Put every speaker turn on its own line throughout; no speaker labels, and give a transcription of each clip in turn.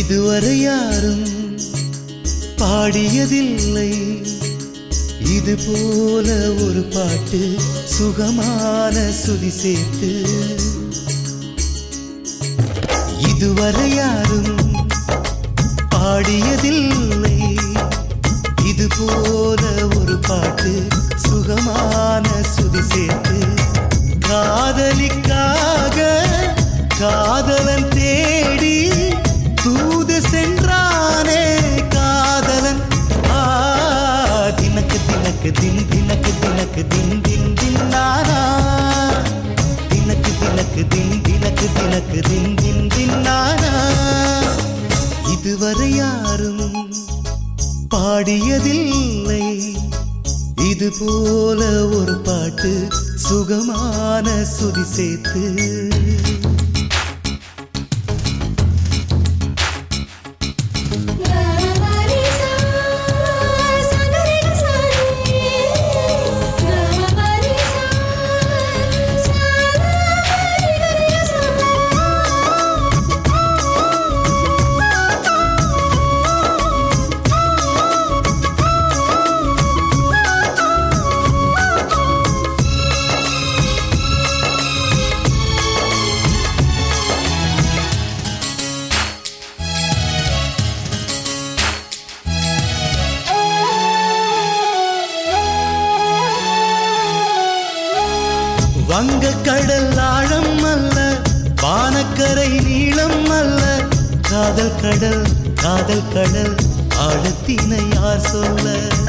இதுவரை யாரும் பாடியதில்லை இது போல ஒரு பாட்டு சுகமான சுதி சேர்த்து இதுவரை யாரும் பாடியதில்லை இது போல ஒரு பாட்டு சுகமான சுதி சேர்த்து காதலிக்காக காதலன் தேடி தூது சென்றானே காதலன் ஆ தினக்கு தினக்கு தின் தினக்கு தினக்கு தின் தின் தின் நானா தினக்கு தினக்கு தின் தினக்கு தினக்கு தின் தின் தின் நானா இதுவரை யாரும் பாடியதில்லை இது போல ஒரு பாட்டு சுகமான சுதி சேர்த்து
கமபரிசா சகரிக சானி கமபரிசா சகரிக
வங்க கடல் ஆழம் அல்ல வானக்கரை நீளம் அல்ல காதல் கடல் காதல் கடல் ஆழத்தினை யார் சொல்ல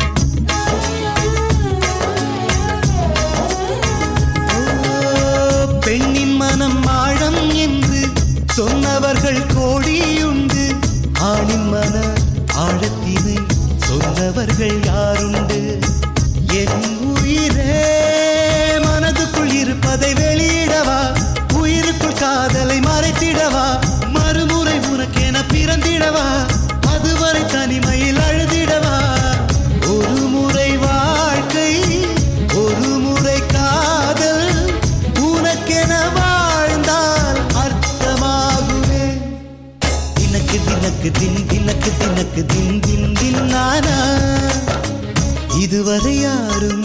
ஓ, பெண்ணின் மனம் ஆழம் என்று சொன்னவர்கள் கோடியுண்டு ஆணின் மன ஆழத்தினை சொன்னவர்கள் யாருண்டு என் உயிரே மனதுக்குள் இருப்பதை வெளியிடவா உயிருக்குள் காதலை மறைத்திடவா மறுமுறை உனக்கென பிறந்திடவா அதுவரை தனிமையில் அழுதிடவா ஒரு முறை வாழ்க்கை ஒரு முறை காதல் உனக்கென வாழ்ந்தால் அர்த்தமாகுமே தினக்கு தினக்கு தின் தினக்கு தினக்கு தின் தின் தின் நானா இதுவரை யாரும்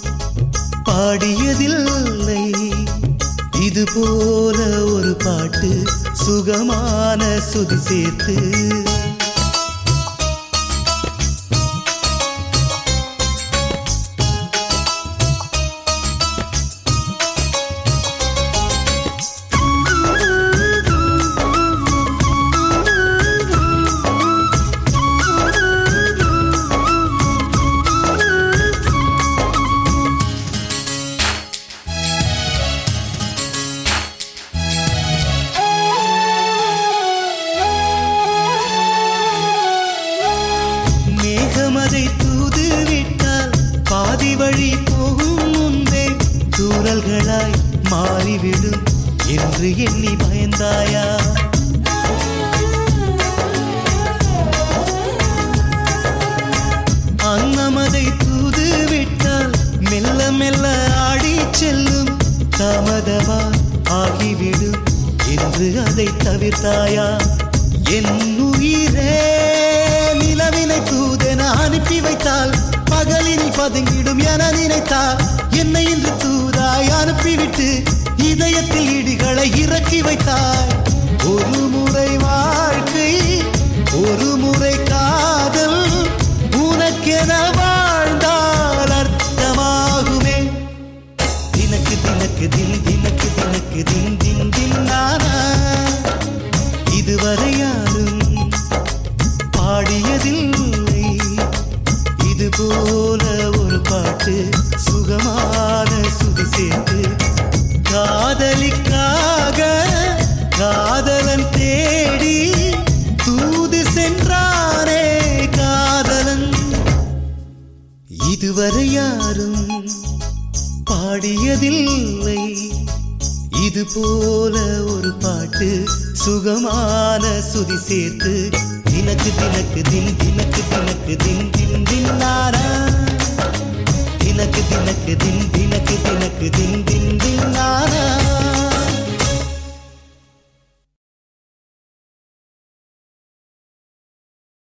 பாடியதில்லை இது போல ஒரு பாட்டு சுகமான சுதி சேர்த்து மேகமதை தூது விட்டால் பாதி வழி போகும் முன்பே தூரல்களாய் மாறிவிடும் என்று எண்ணி பயந்தாயா அன்னமதை தூது விட்டால் மெல்ல மெல்ல ஆடி செல்லும் தாமதமா ஆகிவிடும் என்று அதை தவிர்த்தாயா என் உயிரே நிலவினை தூதென அனுப்பி வைத்தால் பகலில் பதுங்கிடும் என நினைத்தால் என்னை இன்று தூதாய் அனுப்பிவிட்டு இதயத்தில் இடிகளை இறக்கி வைத்தாய் ஒரு முறை வாழ்க்கை ஒரு முறை காதல் உனக்கென வாழ்ந்தால் அர்த்தமாகுமே தினக்கு தினக்கு தின் தினக்கு தினக்கு தின் தின் தின் நானா இதுவரை யாரும் பாடியதில்லை இது போல ஒரு பாட்டு சுகமான சுதி சேர்த்து காதலிக்காக காதலன் தேடி தூது சென்றானே காதலன் இதுவரை யாரும் பாடியதில்லை இது போல ஒரு பாட்டு சுகமான சுதி சேர்த்து தினக்கு தினக்கு தின் தினக்கு தினக்கு தின் தின் தின் நாரா தினக்கு தினக்கு தின் தினக்கு தினக்கு தின் தின் தின்